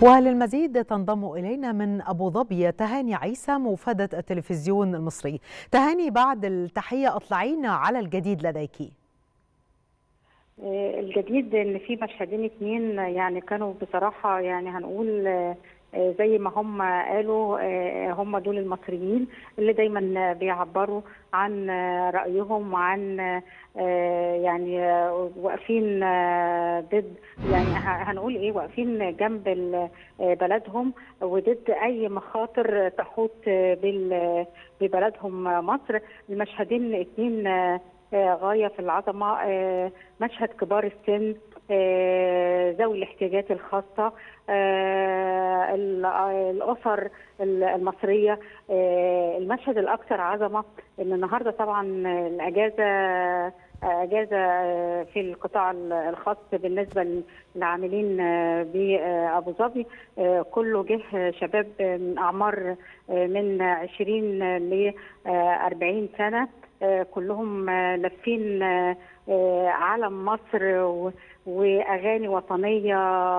وللمزيد تنضم إلينا من أبو ظبي تهاني عيسى مفادة التلفزيون المصري تهاني بعد التحية أطلعينا على الجديد لديك الجديد ان في مشهدين اتنين يعني كانوا بصراحه يعني هنقول زي ما هم قالوا هم دول المصريين اللي دايما بيعبروا عن رايهم وعن يعني واقفين ضد يعني هنقول ايه واقفين جنب بلدهم وضد اي مخاطر تحوط ببلدهم مصر المشهدين اتنين غايه في العظمه مشهد كبار السن ذوي الاحتياجات الخاصه الاسر المصريه المشهد الاكثر عظمه ان النهارده طبعا الاجازه اجازه في القطاع الخاص بالنسبه للعاملين بابو ظبي كله جه شباب من اعمار من 20 ل 40 سنه كلهم لافين علم مصر واغاني وطنيه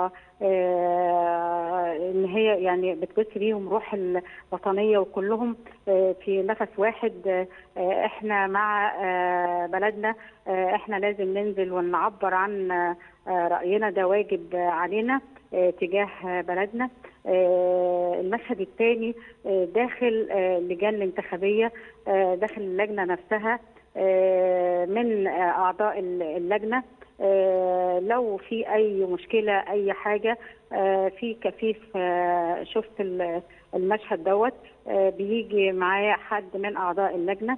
ان هي يعني بتبث بيهم روح الوطنيه وكلهم في نفس واحد احنا مع بلدنا احنا لازم ننزل ونعبر عن راينا ده واجب علينا تجاه بلدنا المشهد الثاني داخل اللجان الانتخابيه داخل اللجنه نفسها من اعضاء اللجنه لو في اي مشكله اي حاجه في كفيف شفت المشهد دوت بيجي معايا حد من اعضاء اللجنه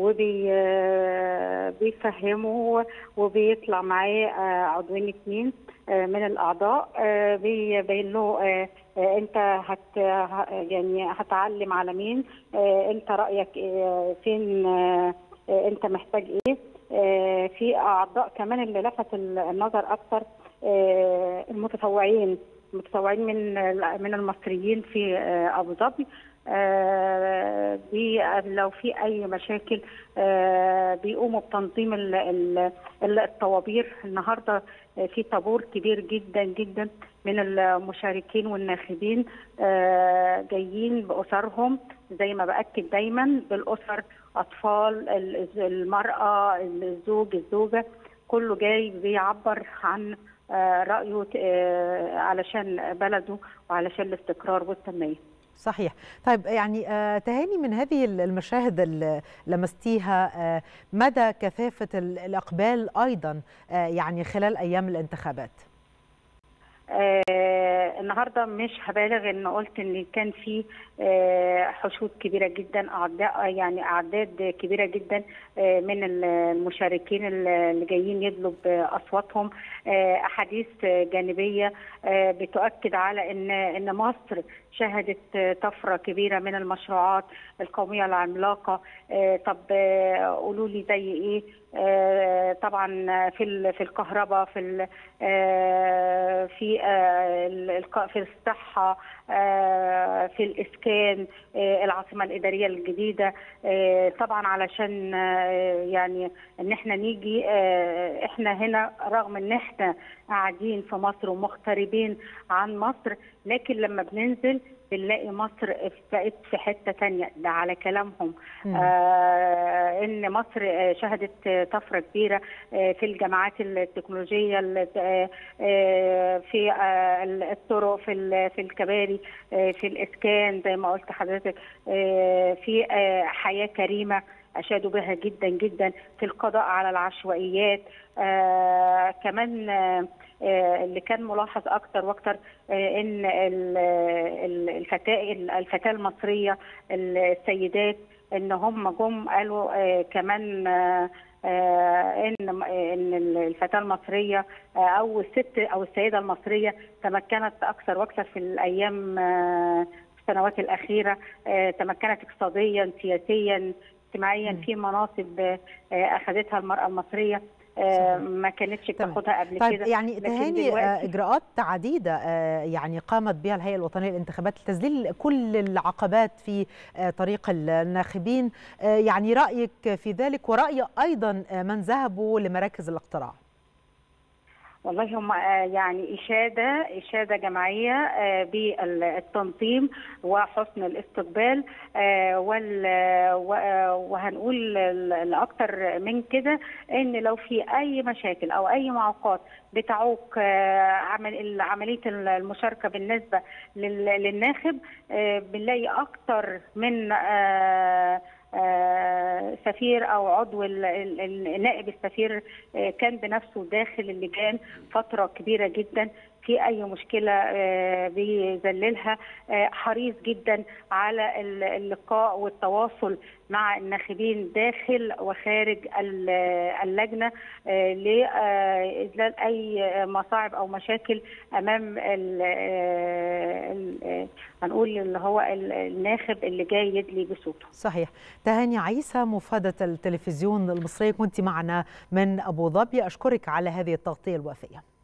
وبيفهمه وبيطلع معاه عضوين اثنين من الاعضاء بيبين له انت هت يعني هتعلم على مين انت رايك فين انت محتاج ايه في اعضاء كمان اللي لفت النظر اكثر المتطوعين المتطوعين من من المصريين في ابو ظبي لو في اي مشاكل بيقوموا بتنظيم الطوابير النهارده في طابور كبير جدا جدا من المشاركين والناخبين جايين باسرهم زي ما باكد دايما بالاسر اطفال المراه الزوج الزوجه كله جاي بيعبر عن رايه علشان بلده وعلشان الاستقرار والتنميه صحيح طيب يعني تهاني من هذه المشاهد اللي لمستيها مدى كثافة الإقبال أيضا يعني خلال أيام الانتخابات آه النهارده مش هبالغ ان قلت ان كان في آه حشود كبيره جدا اعداء يعني اعداد كبيره جدا آه من المشاركين اللي جايين يطلب اصواتهم آه احاديث جانبيه آه بتؤكد على ان ان مصر شهدت طفره كبيره من المشروعات القوميه العملاقه آه طب آه قولوا لي زي ايه آه طبعا في في الكهرباء في آه في آه في الصحه آه في الاسكان آه العاصمه الاداريه الجديده آه طبعا علشان يعني ان احنا نيجي احنا هنا رغم ان احنا قاعدين في مصر ومغتربين عن مصر لكن لما بننزل بنلاقي مصر بقت في حته ثانيه ده على كلامهم آه ان مصر شهدت طفره كبيره في الجامعات التكنولوجيه آه في آه الطرق في في الكباري في الاسكان زي ما قلت حضرتك في حياه كريمه اشادوا بها جدا جدا في القضاء على العشوائيات آه كمان آه اللي كان ملاحظ اكتر واكتر آه ان الفتاه الفتاه المصريه السيدات ان هم جم قالوا آه كمان آه ان ان الفتاه المصريه او الست او السيده المصريه تمكنت اكثر واكثر في الايام السنوات الاخيره تمكنت اقتصاديا سياسيا اجتماعيا في مناصب اخذتها المراه المصريه ما كانتش بتاخدها قبل طيب كده يعني تهاني اجراءات عديده يعني قامت بها الهيئه الوطنيه للانتخابات لتذليل كل العقبات في طريق الناخبين يعني رايك في ذلك وراي ايضا من ذهبوا لمراكز الاقتراع والله هم يعني إشادة إشادة جماعية بالتنظيم وحسن الاستقبال وهنقول لأكتر من كده إن لو في أي مشاكل أو أي معوقات بتعوق عملية المشاركة بالنسبة للناخب بنلاقي أكتر من سفير او عضو نائب السفير كان بنفسه داخل اللجان فتره كبيره جدا في اي مشكله بيذللها حريص جدا على اللقاء والتواصل مع الناخبين داخل وخارج اللجنه لاذلال اي مصاعب او مشاكل امام هنقول اللي هو الناخب اللي جاي يدلي بصوته. صحيح. تهاني عيسى مفاده التلفزيون المصري كنت معنا من ابو ظبي اشكرك على هذه التغطيه الوافيه.